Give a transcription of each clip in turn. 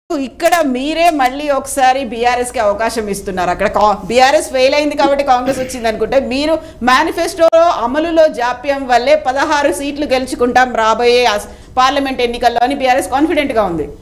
ఇక్కడ మీరే మళ్ళీ ఒకసారి బీఆర్ఎస్ కి అవకాశం ఇస్తున్నారు అక్కడ బీఆర్ఎస్ ఫెయిల్ అయింది కాబట్టి కాంగ్రెస్ వచ్చింది అనుకుంటే మీరు మేనిఫెస్టో అమలులో జాప్యం వల్లే పదహారు సీట్లు గెలుచుకుంటాం రాబోయే అస్- పార్లమెంట్ ఎన్నికల్లో అని బీఆర్ఎస్ కాన్ఫిడెంట్ గా ఉంది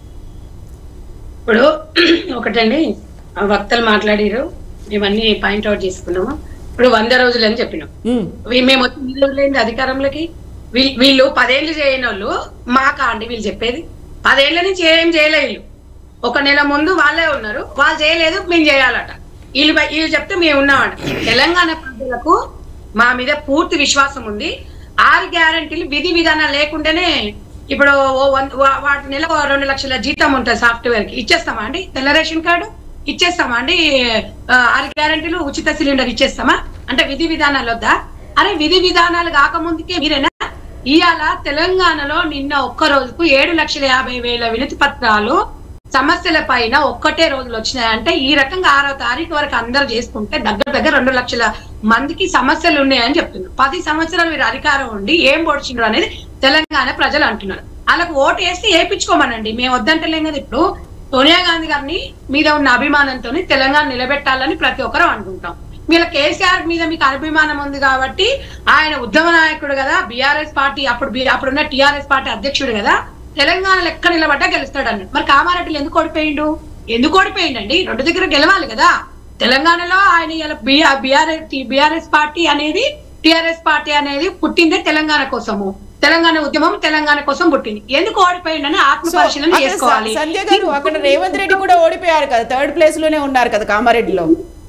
ఇప్పుడు ఒకటండి ఆ వక్తలు మాట్లాడారు ఇవన్నీ పాయింట్ అవుట్ చేసుకున్నాము ఇప్పుడు వంద రోజులు అని చెప్పినాం ఉమ్, వీ- మేము వచ్చి ఎన్ని రోజులైంది అధికారంలోకి వీ- వీళ్ళు పదేళ్ళు చేయని వాళ్ళు మాకా అండి వీళ్ళు చెప్పేది పదేళ్ల నుంచి ఏం చేయలే వీళ్ళు ఒక నెల ముందు వాళ్ళే ఉన్నారు వాళ్ళు చేయలేదు మేము చేయాలట వీళ్ళు బ- వీళ్ళు చెప్తే మేము ఉన్నామంట తెలంగాణ ప్రజలకు మా మీద పూర్తి విశ్వాసం ఉంది ఆరు గ్యారంటీలు విధి విధానాలు లేకుండానే ఇప్పుడు ఓ వన్- వా- వాటి నెల ఓ రెండు లక్షల జీతం ఉంటుంది సాఫ్ట్వేర్ కి ఇచ్చేస్తామా అండి తెల్ల రేషన్ కార్డు ఇచ్చేస్తామా అండి ఆ, ఆరు గ్యారంటీలు ఉచిత సిలిండర్ ఇచ్చేస్తామా అంటే విధి విధానాలు వద్దా అరే విధి విధానాలు కాకముందుకే మీరేనా ఇవాళ తెలంగాణలో నిన్న ఒక్క రోజుకు ఏడు లక్షల యాభై వేల వినతి పత్రాలు సమస్యల పైన ఒక్కటే రోజులు వచ్చినాయంటే ఈ రకంగా ఆరో తారీఖు వరకు అందరూ చేసుకుంటే దగ్గర దగ్గర రెండు లక్షల మందికి సమస్యలు ఉన్నాయని చెప్తున్నారు పది సంవత్సరాలు మీరు అధికారం ఉండి ఏం పొడిచిండ్రు అనేది తెలంగాణ ప్రజలు అంటున్నారు వాళ్ళకు ఓటు వేసి వేయించుకోమనండి మేము వద్దంటలేం కదా ఇప్పుడు సోనియా గాంధీ గారిని మీద ఉన్న అభిమానంతో తెలంగాణ నిలబెట్టాలని ప్రతి ఒక్కరూ అనుకుంటాం వీళ్ళ కేసీఆర్ మీద మీకు అభిమానం ఉంది కాబట్టి ఆయన ఉద్యమ నాయకుడు కదా బీఆర్ఎస్ పార్టీ అప్పుడు బి- అప్పుడున్న టీఆర్ఎస్ పార్టీ అధ్యక్షుడు కదా తెలంగాణ లెక్క నిలబడ్డా గెలుస్తాడు అన్నాడు మరి కామారెడ్డిలో ఎందుకు ఓడిపోయిండు ఎందుకు ఓడిపోయిండండి రెండు దగ్గర గెలవాలి కదా తెలంగాణలో ఆయన ఇలా బీఆర్ఎస్ బీఆర్ఎస్ పార్టీ అనేది టిఆర్ఎస్ పార్టీ అనేది పుట్టిందే తెలంగాణ కోసము తెలంగాణ ఉద్యమం తెలంగాణ కోసం పుట్టింది ఎందుకు ఓడిపోయిండని ఆత్మ సో పరిశీలన అక్కడ చేసుకోవాలి స- సంజయ్ గారు అక్కడ రేవంత్ రెడ్డి కూడా ఓడిపోయారు కదా థర్డ్ ప్లేస్ లోనే ఉన్నారు కదా కామారెడ్డిలో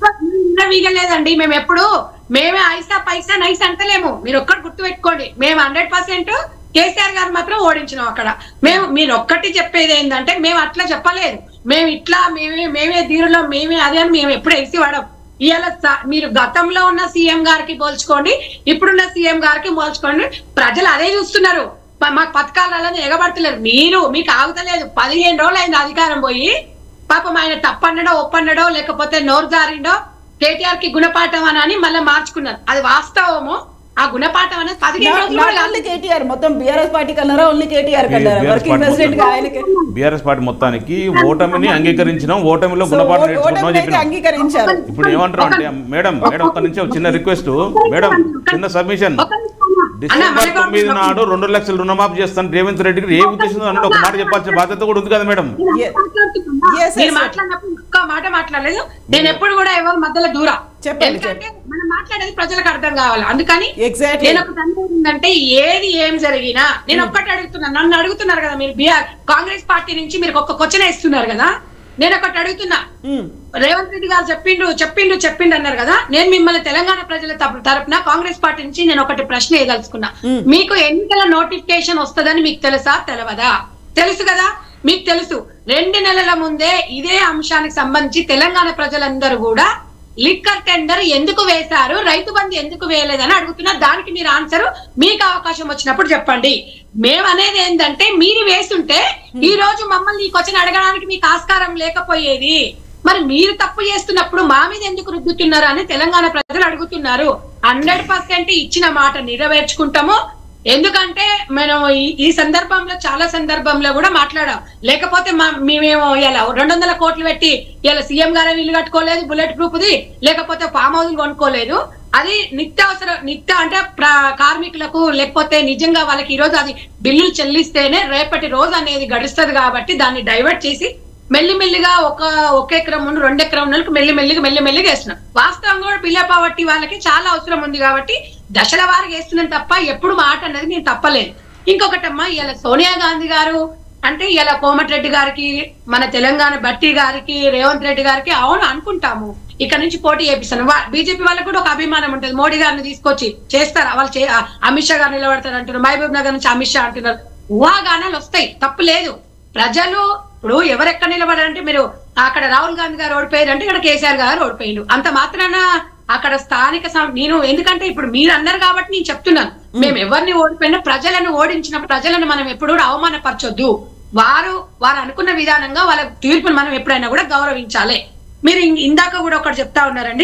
వీగలేదండి మేము ఎప్పుడు మేమే ఐసా పైసా నైస్ అంటలేము మీరు ఒక్కటి గుర్తు పెట్టుకోండి మేము హండ్రెడ్ పర్సెంట్ కేసీఆర్ గారు మాత్రం ఓడించినాం అక్కడ మేము మీరు ఒక్కటి చెప్పేది ఏంటంటే మేము అట్లా చెప్పలేదు మేము ఇట్లా మేమే మేమే దీనిలో మేమే అదే అని మేము ఎప్పుడు వేసి వాడం ఇవాళ స- మీరు గతంలో ఉన్న సీఎం గారికి పోల్చుకోండి ఇప్పుడున్న సీఎం గారికి పోల్చుకోండి ప్రజలు అదే చూస్తున్నారు ప- మాకు పథకాలలో ఎగబడతలేరు మీరు మీకు ఆగుతలేదు పదిహేను రోజులు అయింది అధికారం పోయి పాపం ఆయన తప్పన్నడో ఒప్పన్నడో లేకపోతే నోరు జారిండో కేటీఆర్ కి గుణపాఠం అని అని మళ్ళీ మార్చుకున్నారు అది వాస్తవము ఆ గుణపాఠం అనేది పదిహేను రోజులు కూడా కాదు. ఓన్లీ కేటీఆర్ మొత్తం బీఆర్ఎస్ పార్టీ కన్నారా ఓన్లీ కేటీఆర్ కన్నారా బీఆర్ఎస్ వర్కింగ్ పార్టీ ప్రెసిడెంట్ గా ఆయనకి బీఆర్ఎస్ పార్టీ మొత్తానికి ఓటమిని అంగీకరించినాం ఓటమిలో సో గుణపాఠం ఓ- నేర్చుకుంటున్నాం ఓటమిని అయితే చెప్పినాం అంగీకరించారు ఇప్పుడు ఏమంటారు అంటే మేడం మేడం ఒక్క నుంచి ఒక చిన్న రిక్వెస్ట్ మేడం చిన్న సబ్మిషన్ ఒక నిమిషం అన్న. అన్న, డిసెంబర్ మనకు తొమ్మిది ఒక- నాడు రెండు లక్షలు రుణమాఫీ చేస్తాను రేవంత్ రెడ్డికి ఏ ఉద్దేశం అన్నట్టు ఒక మాట చెప్పాల్సిన బాధ్యత కూడా ఉంది కదా మేడం Yes. మాట్లాడుతున్నా. Yes, మీరు yes, sir. మాట్లాడినప్పుడు ఒక్క మాట మాట్లాడలేదు నేను ఎప్పుడు కూడా ఎవరి మధ్యలో దూరా చెప్పండి, ఎందుకంటే మనం మాట్లాడేది ప్రజలకు అర్థం కావాలి అందుకని Exactly. నేను ఒక ఏంటంటే ఏది ఏం జరిగినా నేను ఒక్కటి అడుగుతున్నా నన్ను అడుగుతున్నారు కదా మీరు బీఆర్ కాంగ్రెస్ పార్టీ నుంచి మీరు ఒక్క క్వశ్చన్ ఇస్తున్నారు కదా నేను ఒకటి అడుగుతున్నా ఉమ్. రేవంత్ రెడ్డి గారు చెప్పిండు చెప్పిండు చెప్పిండు అన్నారు కదా నేను మిమ్మల్ని తెలంగాణ ప్రజల తరపు- తరపున కాంగ్రెస్ పార్టీ నుంచి నేను ఒకటి ప్రశ్న వేయదలుచుకున్నా మ్మ్. మీకు ఎన్నికల నోటిఫికేషన్ వస్తుందని మీకు తెలుసా తెలవదా తెలుసు కదా మీకు తెలుసు రెండు నెలల ముందే ఇదే అంశానికి సంబంధించి తెలంగాణ ప్రజలందరూ కూడా లిక్కర్ టెండర్ ఎందుకు వేశారు రైతు బంధు ఎందుకు వేయలేదని అడుగుతున్నారు దానికి మీరు ఆన్సర్ మీకు అవకాశం వచ్చినప్పుడు చెప్పండి మేము అనేది ఏంటంటే మీరు వేస్తుంటే ఈ రోజు మమ్మల్ని ఈ క్వశ్చన్ అడగడానికి మీకు ఆస్కారం లేకపోయేది మరి మీరు తప్పు చేస్తున్నప్పుడు మా మీద ఎందుకు రుద్దుతున్నారు అని తెలంగాణ ప్రజలు అడుగుతున్నారు హండ్రెడ్ పర్సెంట్ ఇచ్చిన మాట నెరవేర్చుకుంటాము ఎందుకంటే మనం ఈ- ఈ సందర్భంలో చాలా సందర్భంలో కూడా మాట్లాడాం లేకపోతే మా మేమేమో ఇలా రెండు వందల కోట్లు పెట్టి ఇలా సీఎం గారే ఇల్లు కట్టుకోలేదు బుల్లెట్ ప్రూఫ్ ది లేకపోతే ఫామ్ హౌస్ కొనుక్కోలేదు అది నిత్యావసర నిత్య అంటే ప్ర- కార్మికులకు లేకపోతే నిజంగా వాళ్ళకి ఈ రోజు అది బిల్లులు చెల్లిస్తేనే రేపటి రోజు అనేది గడుస్తుంది కాబట్టి దాన్ని డైవర్ట్ చేసి మెల్లిమెల్లిగా ఒక ఒక ఎకరం నుండి రెండు ఎకరం ఉన్నలకు మెల్లి మెల్లిగా మెల్లి మెల్లిగా వేస్తున్నాం వాస్తవంగా కూడా పిల్ల పావర్టీ వాళ్ళకి చాలా అవసరం ఉంది కాబట్టి దశల వారికి వేస్తున్నాం తప్ప ఎప్పుడు మాట అనేది నేను తప్పలేదు ఇంకొకటమ్మా ఇలా సోనియా గాంధీ గారు అంటే ఇలా కోమటిరెడ్డి గారికి మన తెలంగాణ బట్టి గారికి రేవంత్ రెడ్డి గారికి అవును అనుకుంటాము ఇక్కడ నుంచి పోటీ చేపిస్తాను బీజేపీ వాళ్ళకి కూడా ఒక అభిమానం ఉంటుంది మోడీ గారిని తీసుకొచ్చి చేస్తారా వాళ్ళు చే- అమిత్ షా గారు నిలబడతారు అంటున్నారు మహబూబ్ నగర్ నుంచి అమిత్ షా అంటున్నారు ఊహాగానాలు వస్తాయి తప్పు లేదు ప్రజలు ఇప్పుడు ఎవరెక్కడ నిలబడారంటే మీరు అక్కడ రాహుల్ గాంధీ గారు ఓడిపోయారు అంటే ఇక్కడ కేసీఆర్ గారు ఓడిపోయిండు అంత మాత్రాన అక్కడ స్థానిక సం- నేను ఎందుకంటే ఇప్పుడు మీరు అన్నారు కాబట్టి నేను చెప్తున్నాను మేము ఎవరిని ఓడిపోయినా ప్రజలను ఓడించిన ప్రజలను మనం ఎప్పుడు కూడా అవమానపరచొద్దు వారు వారు అనుకున్న విధానంగా వాళ్ళ తీర్పును మనం ఎప్పుడైనా కూడా గౌరవించాలి మీరు ఇం- ఇందాక కూడా ఒకటి చెప్తా ఉన్నారండి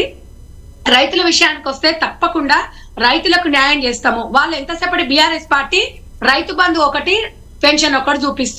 రైతుల విషయానికి వస్తే తప్పకుండా రైతులకు న్యాయం చేస్తాము వాళ్ళు ఎంతసేపటి బీఆర్ఎస్ పార్టీ రైతు బంధు ఒకటి పెన్షన్ ఒకటి చూపిస్తే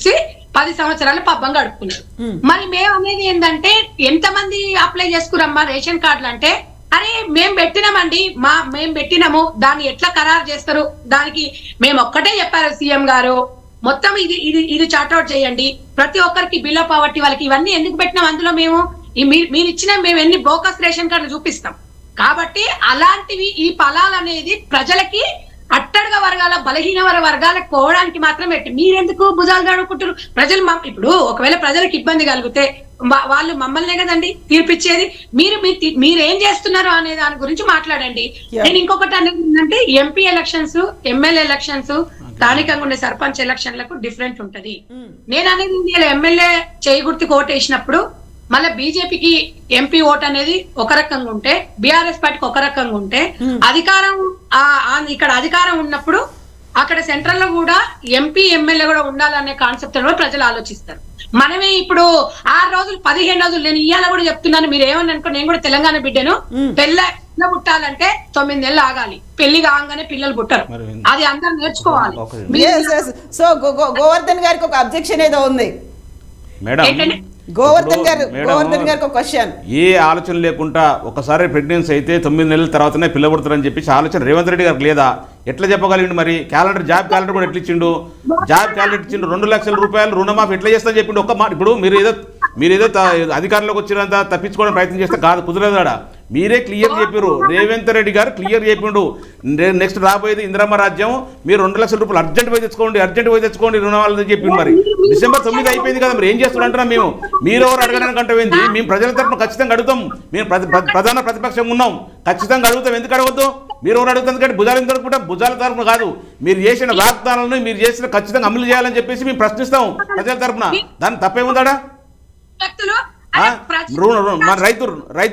పది సంవత్సరాలు పబ్బం గడుపుకున్నారు Hmm. మరి మేము అనేది ఏంటంటే ఎంతమంది అప్లై చేసుకురమ్మా రేషన్ కార్డులు అంటే అరే మేము పెట్టినామండి మా మేము పెట్టినాము దాన్ని ఎట్లా ఖరారు చేస్తారు దానికి మేము ఒక్కటే చెప్పారు సీఎం గారు మొత్తం ఇది ఇది ఇది చార్ట్అవుట్ చేయండి ప్రతి ఒక్కరికి బిలో పావర్టీ వాళ్ళకి ఇవన్నీ ఎందుకు పెట్టినాం అందులో మేము ఈ మీ- మీరు ఇచ్చిన మేము ఎన్ని బోకస్ రేషన్ కార్డులు చూపిస్తాం కాబట్టి అలాంటివి ఈ ఫలాలు అనేది ప్రజలకి అట్టడుగ వర్గాల బలహీన వర వర్గాలకు పోవడానికి మాత్రం పెట్టి మీరెందుకు భుజాలు గడుపుకుంటారు ప్రజలు మా- ఇప్పుడు ఒకవేళ ప్రజలకు ఇబ్బంది కలిగితే వా- వాళ్ళు మమ్మల్నే కదండి తీర్పిచ్చేది మీరు మీరు తీ- మీరేం చేస్తున్నారు అనే దాని గురించి మాట్లాడండి Yeah. నేను ఇంకొకటి అనేది ఏంటంటే ఎంపీ ఎలక్షన్స్ ఎమ్మెల్యే ఎలక్షన్స్ స్థానికంగా ఉండే సర్పంచ్ ఎలక్షన్లకు డిఫరెంట్ ఉంటది నేను అనేది ఇండియాలో ఎమ్మెల్యే చేయి గుర్తుకు ఓటు వేసినప్పుడు మళ్ళీ బీజేపీకి ఎంపీ ఓట్ అనేది ఒక రకంగా ఉంటే బీఆర్ఎస్ పార్టీకి ఒక రకంగా ఉంటే అధికారం ఆ ఆ ఇక్కడ అధికారం ఉన్నప్పుడు అక్కడ సెంట్రల్ లో కూడా ఎంపీ ఎమ్మెల్యే కూడా ఉండాలనే కాన్సెప్ట్ కూడా ప్రజలు ఆలోచిస్తారు మనమే ఇప్పుడు ఆరు రోజులు పదిహేను రోజులు నేను ఇవాళ కూడా చెప్తున్నాను మీరు ఏమని అనుకో నేను కూడా తెలంగాణ బిడ్డను పెళ్ళ పిల్ల పుట్టాలంటే తొమ్మిది నెలలు ఆగాలి పెళ్లి కాగానే పిల్లలు పుట్టరు మరి అది అందరు నేర్చుకోవాలి ఒక- మీరు- సో గోవర్ధన్ గారికి ఒక అబ్జెక్షన్ ఏదో ఉంది మేడం ఏంటండి? గోవర్ధన్ గారు ఇప్పుడు మేడం, గోవర్ధన్ గారికి ఒక క్వశ్చన్ ఏ ఆలోచన లేకుండా ఒకసారి ప్రెగ్నెన్సీ అయితే తొమ్మిది నెలల తర్వాతనే పిల్ల పుడతారని చెప్పేసి ఆలోచన రేవంత్ రెడ్డి గారికి లేదా ఎట్లా చెప్పగలిగిండు మరి క్యాలెండర్ జాబ్ క్యాలెండర్ కూడా ఎట్లా ఇచ్చిండు జాబ్ క్యాలెండర్ ఇచ్చిండు రెండు లక్షల రూపాయలు రుణమాఫీ ఎట్లా చేస్తా చెప్పిండు ఒక్క మాట ఇప్పుడు మీరు ఏదో మీరు ఏదో త- అధికారంలోకి వచ్చినంత తప్పించుకోవడం ప్రయత్నం చేస్తే కాదు కుదరదు ఆడ మీరే క్లియర్ చెప్పారు రేవంత్ రెడ్డి గారు క్లియర్ చెప్పిండు నే- నెక్స్ట్ రాబోయేది ఇందిరమ్మ రాజ్యం మీరు రెండు లక్షల రూపాయలు అర్జెంట్ పోయి తెచ్చుకోండి అర్జెంట్ పోయి తెచ్చుకోండి రుణాలు చెప్పిండు మరి డిసెంబర్ తొమ్మిది అయిపోయింది కదా మరి ఏం చేస్తున్నారు అంటున్నాం మేము మీరు ఎవరు అడగడానికి అంటే ఏంది మేము ప్రజల తరపున ఖచ్చితంగా అడుగుతాం మేము ప్రతి- ప్ర- ప్రధాన ప్రతిపక్షంగా ఉన్నాం ఖచ్చితంగా అడుగుతాం ఎందుకు అడగొద్దు మీరు ఎవరు అడుగుతారు ఎందుకంటే భుజాల తరపున భుజాల తరపున కాదు మీరు చేసిన వాగ్దానాలను మీరు చేసిన ఖచ్చితంగా అమలు చేయాలని చెప్పేసి మేము ప్రశ్నిస్తాం ప్రజల తరపున దాని తప్పేముందాడా వ్యక్తులు ఆ? అదే ప్రజలు- రుణ- రుణ- మన రైతు రైతు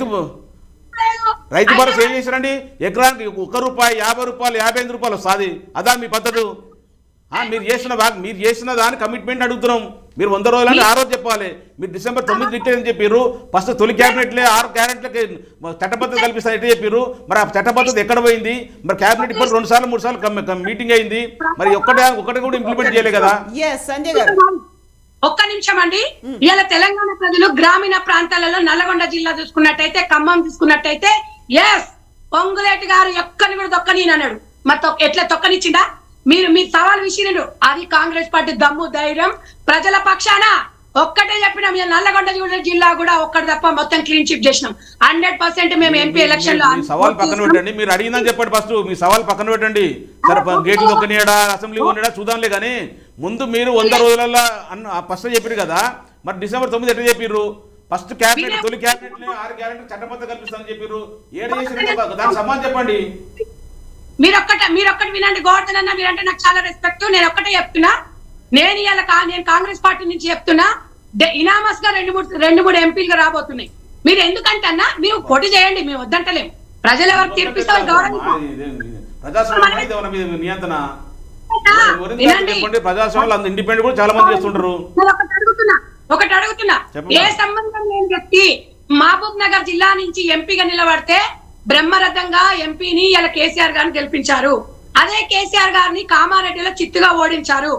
రైతు భరోసా ఏం చేశారండి ఎకరానికి ఒక్క రూపాయి యాభై రూపాయలు యాభై ఐదు రూపాయలు వస్తుంది అదా మీ పద్ధతి ఆ, మీరు చేసిన వాగ్- మీరు చేసిన దాని కమిట్మెంట్ అడుగుతున్నాం మీరు వంద రోజులని ఆ రోజు చెప్పాలి మీరు డిసెంబర్ తొమ్మిది రిటైర్ అని చెప్పారు ఫస్ట్ తొలి క్యాబినెట్లే ఆరు క్యాబినెట్లకి చట్టబద్ధత కల్పిస్తారు ఎట్లా చెప్పారు మరి ఆ చట్టబద్ధత ఎక్కడ పోయింది మరి క్యాబినెట్ ఇప్పుడు రెండు సార్లు మూడు సార్లు కమ్- కమ్- మీటింగ్ అయింది మరి ఒక్కటే ఒకటి కూడా ఇంప్లిమెంట్ చేయలే కదా ఎస్ సంజయ్ గారు ఒక్క నిమిషం అండి ఇవాళ తెలంగాణ ప్రజలు గ్రామీణ ప్రాంతాలలో నల్లగొండ జిల్లా చూసుకున్నట్టయితే ఖమ్మం చూసుకున్నట్టయితే ఎస్ పొంగులేటి గారు ఎక్కని కూడా తొక్కని అన్నాడు మరి తొక్క- ఎట్లా తొక్కనిచ్చిందా మీరు మీ సవాల్ విసిరిడు అది కాంగ్రెస్ పార్టీ దమ్ము ధైర్యం ప్రజల పక్షాన ఒక్కటే చెప్పినాం ఇవాళ నల్లగొండ జిల్లా- జిల్లా కూడా ఒక్కటి తప్ప మొత్తం క్లీన్ చిప్ చేసినాం హండ్రెడ్ పర్సెంట్ మేము ఎంపీ ఎలక్షన్ లో మీ సవాల్ పక్కన పెట్టండి మీరు అడిగిందని చెప్పండి ఫస్ట్ మీ సవాల్ పక్కన పెట్టండి సరే ప- గేట్లు ఒక్కనియడా అసెంబ్లీ కొనియడా చూద్దాంలే కానీ ముందు మీరు వంద రోజులలో అన్న ఫస్ట్ చెప్పారు కదా మరి డిసెంబర్ తొమ్మిది ఎట్లా చెప్పారు ఫస్ట్ క్యాబినెట్ తొలి క్యాబినెట్ ఆరు క్యాబినెట్ చట్టబద్ధ కల్పిస్తామని చెప్పారు ఏడు చేసిన దానికి సమాధానం చెప్పండి మీరు ఒక్కట మీరు ఒక్కటి వినండి గోవర్ధన్ అన్న మీరంటే నాకు చాలా రెస్పెక్ట్ నేను ఒక్కటే చెప్తున్నా నేను ఇవాళ కా- నేను కాంగ్రెస్ పార్టీ నుంచి చెప్తున్నా ఇనామస్ గా రెండు మూడు రెండు మూడు ఎంపీలుగా రాబోతున్నాయి మీరు ఎందుకంటే అన్న మీరు పోటీ చేయండి మేము వద్దంటలేము ప్రజలు ఎవరు తీర్పిస్తారు గౌరవిస్తాం ప్రజాస్వామ్యం ఇది ఎవరి మీద నియంత్రణ ఎవరి- వినండి చెప్పండి ప్రజాస్వామ్యంలో అంత ఇండిపెండెంట్ కూడా చాలా మంది చేస్తుంటారు నేను ఒకటి అడుగుతున్నా ఒకటి అడుగుతున్నా చెప్పమ్మా. ఏ సంబంధం లేని వ్యక్తి మహబూబ్ నగర్ జిల్లా నుంచి ఎంపీగా నిలబడితే బ్రహ్మరథంగా ఎంపీని ఇలా కేసీఆర్ గారిని గెలిపించారు అదే కేసీఆర్ గారిని కామారెడ్డిలో చిత్తుగా ఓడించారు